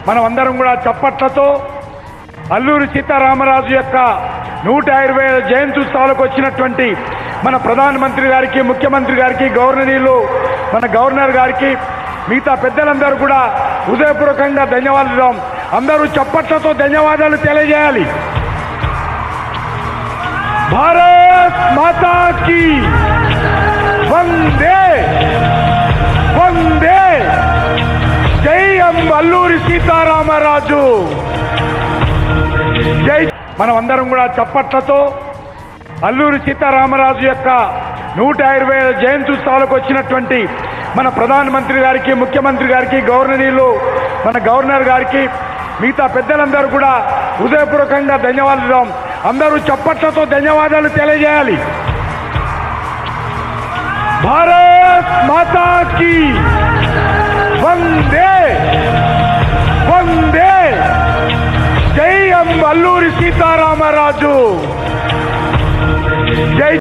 మనం అందరం కూడా చప్పట్లతో అల్లూరి సీతారామరాజు యొక్క నూట ఇరవై ఐదు జయంతి ఉత్సవాలకు వచ్చినటువంటి మన ప్రధానమంత్రి గారికి ముఖ్యమంత్రి గారికి గవర్నరీలు మన గవర్నర్ గారికి మిగతా పెద్దలందరూ కూడా హృదయపూర్వకంగా ధన్యవాదాలు అందరూ చప్పట్లతో ధన్యవాదాలు తెలియజేయాలి భారత్ మాతా కీ వందే వందే జై అం అల్లూరి సీతారామరాజు జై మనం అందరం కూడా చప్పట్లతో అల్లూరి సీతారామరాజు యొక్క నూట ఇరవై ఐదు జయంతి ఉత్సవాలకు వచ్చినటువంటి మన ప్రధానమంత్రి గారికి ముఖ్యమంత్రి గారికి గవర్నరీలు మన గవర్నర్ గారికి మిగతా పెద్దలందరూ కూడా హృదయపూర్వకంగా ధన్యవాదాలు అందరూ చప్పట్లతో ధన్యవాదాలు తెలియజేయాలి భారత్ మాతా కీ వందే వందే జై అం అల్లూరి సీతారామరాజు జై